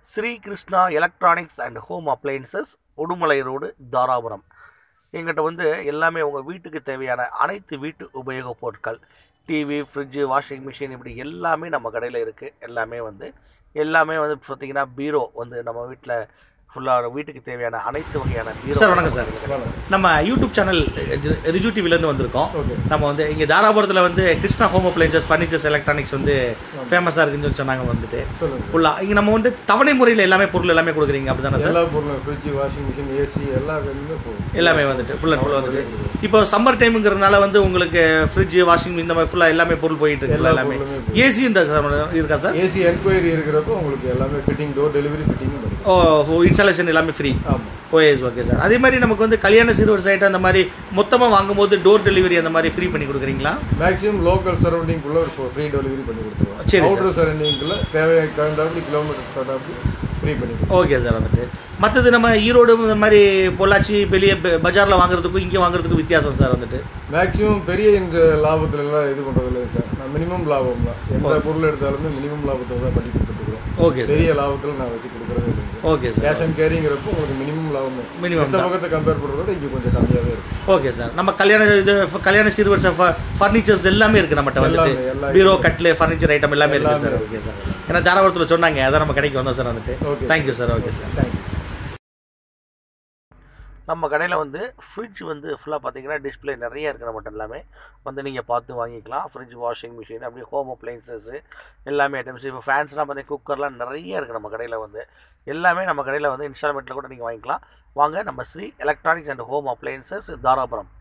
Sri Krishna electronics and home appliances Udumalai road Dharapuram எங்கிட்ட வந்து எல்லாமே உங்கள் வீட்டுக்கு தேவையான அனைத்து வீட்டு உபயோகப் பொருட்கள் டிவி ஃப்ரிட்ஜு வாஷிங் மிஷின் இப்படி எல்லாமே நம்ம கடையில் இருக்குது எல்லாமே வந்து எல்லாமே வந்து பார்த்தீங்கன்னா பீரோ வந்து நம்ம வீட்டில் ஃபுல்லாக வீட்டுக்கு தேவையான அனைத்து வகையான பீரோ சார், வணக்கம் சார். நம்ம யூடியூப் சேனல் ரிஜு டிவிலேருந்து வந்திருக்கோம் ஓகே நம்ம வந்து இங்கே தாராபுரத்தில் வந்து Krishna home appliances furniture electronics வந்து ஃபேமஸாக இருக்குன்னு சொல்லி சொன்னாங்க வந்துட்டு சொல்லுங்க ஃபுல்லாக இங்கே நம்ம வந்து தவணை முறையில் எல்லாமே பொருள் எல்லாமே கொடுக்குறீங்க அப்படி தானே சார் எல்லா பொருளும் ஃப்ரிட்ஜ் வாஷிங் மிஷின் ஏசி எல்லா இதுவுமே போகும் எல்லாமே வந்துட்டு ஃபுல் அண்ட் ஃபுல் வந்துட்டு இப்போ சம்மர் டைமுங்கிறதுனால வந்து உங்களுக்கு ஃப்ரிட்ஜ் வாஷிங் இந்த மாதிரி ஃபுல்லாக எல்லாமே பொருள் போயிட்டு இருக்கு எல்லா எல்லாமே பொருளுமே போகுது. ஏசி இருக்கா சார் ஏசி என்கொயரி இருக்கிறப்போ உங்களுக்கு எல்லாமே ஃபிட்டிங் டோர் டெலிவரி ஃபிட்டிங்கும் கிடைக்கும் ஓ இன்ஸ்டாலேஷன் எல்லாமே ஃப்ரீ ஆமாம் ஓஎஸ் ஓகே சார் அதே மாதிரி நமக்கு வந்து கல்யாண சிறுவர் சைட் அந்த மாதிரி மொத்தமாக வாங்கும்போது டோர் டெலிவரி அந்த மாதிரி ஃப்ரீ பண்ணி கொடுக்குறீங்களா மேக்ஸிமம் லோக்கல் சரௌண்டிங்குள்ள ஒரு ஃப்ரீ டெலிவரி பண்ணி கொடுத்துருவோம் சரி, சார். அவுட்டர் சரௌண்டிங்குள்ள தேவையான கண்டாப்படி கிலோமீட்டர் கண்டாப்படி ஃப்ரீ பண்ணி கொடுத்துருவோம் ஓகே சார் வந்துட்டு மற்றது நம்ம ஈரோடு இந்த மாதிரி பொள்ளாச்சி பெரிய பஜாரில் வாங்குறதுக்கும் இங்கே வாங்குறதுக்கும் வித்தியாசம் சார் வந்துட்டு மேக்ஸிமம் பெரிய இந்த லாபத்துல எல்லாம் இது பண்றது இல்லை சார் நான் மினிமம் லாபம் தான் எந்த பொருள் எடுத்தாலுமே மினிமம் லாபத்தை தான் பண்ணி கொடுத்துருக்கோம் ஓகே சார் பெரிய லாபத்தில் நான் வச்சு கொடுக்குறதே இல்லை ஓகே சார் கேஷ் அண்ட் கேரிங்கிறப்போ உங்களுக்கு மினிமம் லாபம் தான் மினிமம் மற்ற பக்கத்தை கம்பேர் பண்ணுறதோட இங்கே கொஞ்சம் கம்மியாகவே இருக்கும் ஓகே சார் நம்ம கல்யாண இது கல்யாண சிறுவர் ஃபர்னிச்சர்ஸ் எல்லாமே இருக்கு நம்மகிட்ட வந்துட்டு எல்லாமே, எல்லா பீரோ கட்லு ஃபர்னிச்சர் ஐட்டம் எல்லாமே இருக்கு எல்லாமே சார் ஓகே சார் ஏன்னா தாராபுரத்தில் சொன்னாங்க அதான் நம்ம கடைக்கு வந்தோம் சார் வந்துட்டு Okay. Thank you sir okay sir thank you நம்ம கடையில் வந்து ஃப்ரிட்ஜ் வந்து ஃபுல்லாக பார்த்தீங்கன்னா டிஸ்ப்ளே நிறைய இருக்கிற மட்டும் எல்லாமே வந்து நீங்கள் பார்த்து வாங்கிக்கலாம் ஃப்ரிட்ஜ் வாஷிங் மிஷின் அப்படியே ஹோம் அப்ளைன்சஸ்ஸு எல்லாமே ஐட்டம்ஸ் இப்போ ஃபேன்ஸ்லாம் பார்த்தீங்கன்னா குக்கர்லாம் நிறைய இருக்குது நம்ம கடையில் வந்து எல்லாமே நம்ம கடையில் வந்து இன்ஸ்டால்மெண்ட்டில் கூட நீங்கள் வாங்கிக்கலாம் வாங்க நம்ம Sri electronics and home appliances Dharapuram